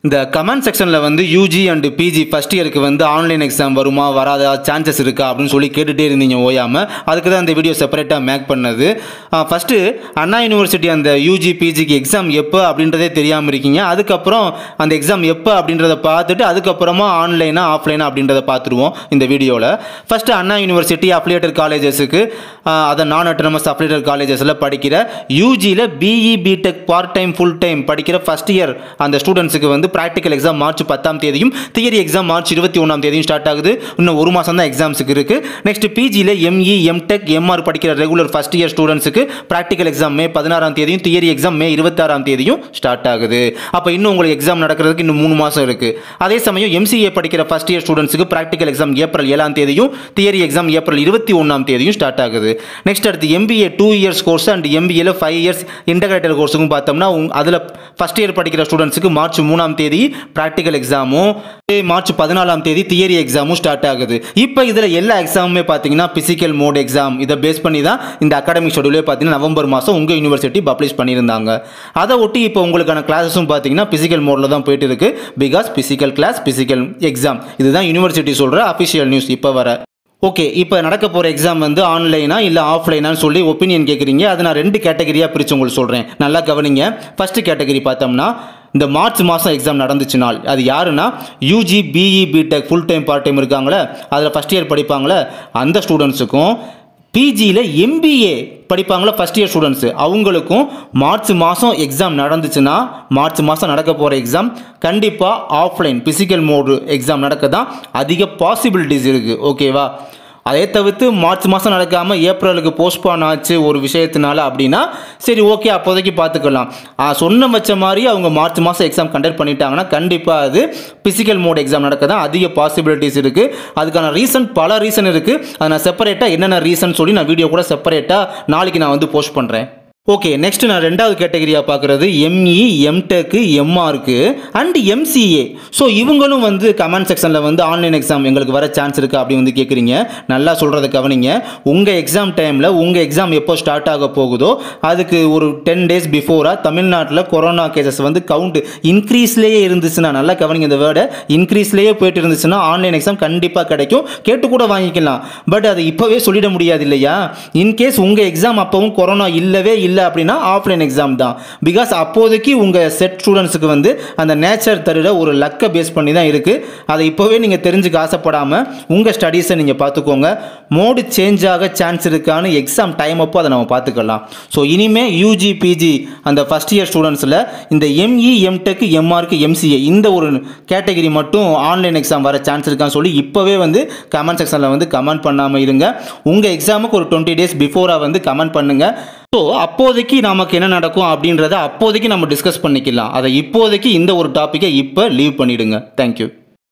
இந்த கமெண்ட் செக்ஷனில் வந்து யூஜி அண்ட் பிஜி ஃபஸ்ட் இயருக்கு வந்து ஆன்லைன் எக்ஸாம் வருமா வராதா சான்சஸ் இருக்கா அப்படின்னு சொல்லி கேட்டுகிட்டே இருந்தீங்க ஓயாமல் அதுக்கு தான் இந்த வீடியோ செப்பரேட்டாக மேக் பண்ணது ஃபஸ்ட்டு அண்ணா யூனிவர்சிட்டி அந்த யூஜி பிஜிக்கு எக்ஸாம் எப்போ அப்படின்றதே தெரியாமல் இருக்கீங்க அதுக்கப்புறம் அந்த எக்ஸாம் எப்போ அப்படின்றத பார்த்துட்டு அதுக்கப்புறமா ஆன்லைனா ஆஃப்லைனா அப்படின்றத பார்த்துருவோம் இந்த வீடியோவில் ஃபஸ்ட்டு அண்ணா யூனிவர்சிட்டி அப்ளியேட்டர் காலேஜஸுக்கு அதை நான் அட்டனமஸ் அப்ளியேட்டர் காலேஜஸில் படிக்கிற யூஜியில் BE BTech part time full time படிக்கிற ஃபஸ்ட் இயர் அந்த ஸ்டூடெண்ட்ஸுக்கு வந்து ப்ராக்டிக்கல் எக்ஸாம் மார்ச் பத்தாம் தேதியும் தியரி எக்ஸாம் மார்ச் இருபத்தி ஒன்றாம் தேதியும் ஸ்டார்ட் ஆகுது இன்னும் ஒரு மாதம் தான் எக்ஸாம்ஸுக்கு இருக்குது நெக்ஸ்ட் பிஜியில் எம்இ எம்டெக் எம்ஆர் படிக்கிற ரெகுலர் ஃபஸ்ட் இயர் ஸ்டூடெண்ட்ஸுக்கு ப்ராக்டிக்கல் எக்ஸாம் மே பதினாறாம் தேதியும் தியரி எக்ஸாம் மே இருபத்தாறாம் தேதியும் ஸ்டார்ட் ஆகுது அப்போ இன்னும் உங்களுக்கு எக்ஸாம் நடக்கிறதுக்கு இன்னும் மூணு மாதம் இருக்குது அதே சமயம் எம்சிஏ படிக்கிற ஃபஸ்ட் இயர் ஸ்டூடெண்ட்ஸுக்கு ப்ராக்டிக்கல் எக்ஸாம் ஏப்ரல் ஏழாம் தேதியும் தியரி எக்ஸாம் ஏப்ரல் இருபத்தி ஒன்றாம் தேதியும் ஸ்டார்ட் ஆகுது நெக்ஸ்ட் அடுத்து MBA two years course and எம்பிஏல ஃபைவ் இயர்ஸ் இன்டகிரேட்டட் கோர்ஸுக்கும் பார்த்தோம்னா அதில் ஃபஸ்ட் இயர் படிக்கிற ஸ்டூடெண்ட்ஸுக்கு மார்ச் மூணாம் தேதி ப்ராக்டிக்கல் எக்ஸாமும் மார்ச் பதினாலாம் தேதி தியரி எக்ஸாமும் ஸ்டார்ட் ஆகுது இப்போ இதில் எல்லா எக்ஸாமுமே பார்த்தீங்கன்னா பிசிக்கல் மோட் எக்ஸாம் இதை பேஸ் பண்ணி தான் இந்த அகாடமிக் ஷெடியூலே பார்த்தீங்கன்னா நவம்பர் மாதம் உங்கள் யூனிவர்சிட்டி பப்ளிஷ் பண்ணியிருந்தாங்க அதை ஒட்டி இப்போ உங்களுக்கான கிளாஸஸும் பார்த்தீங்கன்னா பிசிக்கல் மோடில் தான் போயிட்டு இருக்கு because physical class physical exam இதுதான் யூனிவர்சிட்டி சொல்கிற அஃபிஷியல் நியூஸ் இப்போ வர ஓகே இப்போ நடக்க போகிற எக்ஸாம் வந்து ஆன்லைனா இல்லை ஆஃப்லைனான்னு சொல்லி ஒப்பீனியன் கேட்குறீங்க அதை நான் ரெண்டு கேட்டகரியாக பிரித்து உங்களுக்கு சொல்கிறேன் நல்லா கவனிங்க ஃபஸ்ட்டு கேட்டகரி பார்த்தோம்னா இந்த மார்ச் மாதம் எக்ஸாம் நடந்துச்சுனால் அது யாருன்னா UG BE BTech full time part time இருக்காங்களே அதில் ஃபஸ்ட் இயர் படிப்பாங்களே அந்த ஸ்டூடெண்ட்ஸுக்கும் பிஜியில் எம்பிஏ படிப்பாங்களா ஃபஸ்ட் இயர் ஸ்டூடெண்ட்ஸு அவங்களுக்கும் மார்ச் மாதம் எக்ஸாம் நடந்துச்சுன்னா மார்ச் மாதம் நடக்க போகிற எக்ஸாம் கண்டிப்பாக ஆஃப்லைன் ஃபிசிக்கல் மோடு எக்ஸாம் நடக்க தான் அதிக பாசிபிலிட்டிஸ் இருக்குது ஓகேவா அதே தவிர்த்து மார்ச் மாதம் நடக்காமல் ஏப்ரலுக்கு போஸ்ட்பான் ஆச்சு ஒரு விஷயத்தினால அப்படின்னா சரி ஓகே அப்போதைக்கு பார்த்துக்கலாம் ஆ, சொன்ன வச்ச மாதிரி அவங்க மார்ச் மாதம் எக்ஸாம் கண்டக்ட் பண்ணிட்டாங்கன்னா கண்டிப்பாக அது ஃபிசிக்கல் மோட் எக்ஸாம் நடக்க தான் அதிக பாசிபிலிட்டிஸ் இருக்குது அதுக்கான ரீசன் பல ரீசன் இருக்குது அதை நான் செப்பரேட்டாக என்னென்ன ரீசன் சொல்லி நான் வீடியோ கூட செப்பரேட்டாக நாளைக்கு நான் வந்து போஸ்ட் பண்ணுறேன் ஓகே நெக்ஸ்ட் நான் ரெண்டாவது கேட்டகரியாக பார்க்குறது எம்இ எம்டெக்கு எம்ஆர்க்கு அண்ட் எம்சிஏ ஸோ இவங்களும் வந்து கமெண்ட் செக்ஷனில் வந்து ஆன்லைன் எக்ஸாம் எங்களுக்கு வர சான்ஸ் இருக்கா அப்படி வந்து கேட்குறீங்க நல்லா சொல்கிறத கவனிங்க உங்கள் எக்ஸாம் டைமில் உங்கள் எக்ஸாம் எப்போ ஸ்டார்ட் ஆக போகுதோ அதுக்கு ஒரு டென் டேஸ் பிஃபோராக தமிழ்நாட்டில் கொரோனா கேசஸ் வந்து கவுண்ட் இன்க்ரீஸ்லேயே இருந்துச்சுன்னா நல்லா கவனிங்க இந்த வேர்டை இன்க்ரீஸ்லேயே போயிட்டு இருந்துச்சுன்னா ஆன்லைன் எக்ஸாம் கண்டிப்பாக கிடைக்கும் கேட்டு கூட வாங்கிக்கலாம் பட் அதை இப்போவே சொல்லிட முடியாது இல்லையா இன்கேஸ் உங்கள் எக்ஸாம் அப்போவும் கொரோனா இல்லவே இல்லை அப்படின்னா ஆஃப்லைன் எக்ஸாம் தான் பிகாஸ் அப்போதைக்கு உங்கள் செட் ஸ்டூடெண்ட்ஸுக்கு வந்து அந்த நேச்சர் தருட ஒரு லக்கை பேஸ் பண்ணி தான் இருக்குது அதை இப்போவே நீங்கள் தெரிஞ்சுக்க ஆசைப்படாமல் உங்கள் ஸ்டடீஸை நீங்கள் பார்த்துக்கோங்க மோடு சேஞ்ச் ஆக சான்ஸ் இருக்கான்னு எக்ஸாம் டைம் அப்போ அதை நம்ம பார்த்துக்கலாம் ஸோ இனிமே யூஜி பிஜி அந்த ஃபஸ்ட் இயர் ஸ்டூடெண்ட்ஸில் இந்த எம்இ எம்டெக் எம்ஆர்க்கு எம்சிஏ இந்த ஒரு கேட்டகரி மட்டும் ஆன்லைன் எக்ஸாம் வர சான்ஸ் இருக்கான்னு சொல்லி இப்போவே வந்து கமெண்ட் செக்ஷனில் வந்து கமெண்ட் பண்ணாமல் இருங்க உங்கள் எக்ஸாமுக்கு ஒரு டுவெண்ட்டி டேஸ் பிஃபோராக வந்து கமெண்ட் பண்ணுங்கள் ஸோ அப்போதைக்கு நமக்கு என்ன நடக்கும் அப்படின்றத அப்போதைக்கு நம்ம டிஸ்கஸ் பண்ணிக்கலாம் அதை இப்போதைக்கு இந்த ஒரு டாப்பிக்கை இப்போ லீவ் பண்ணிவிடுங்க தேங்க்யூ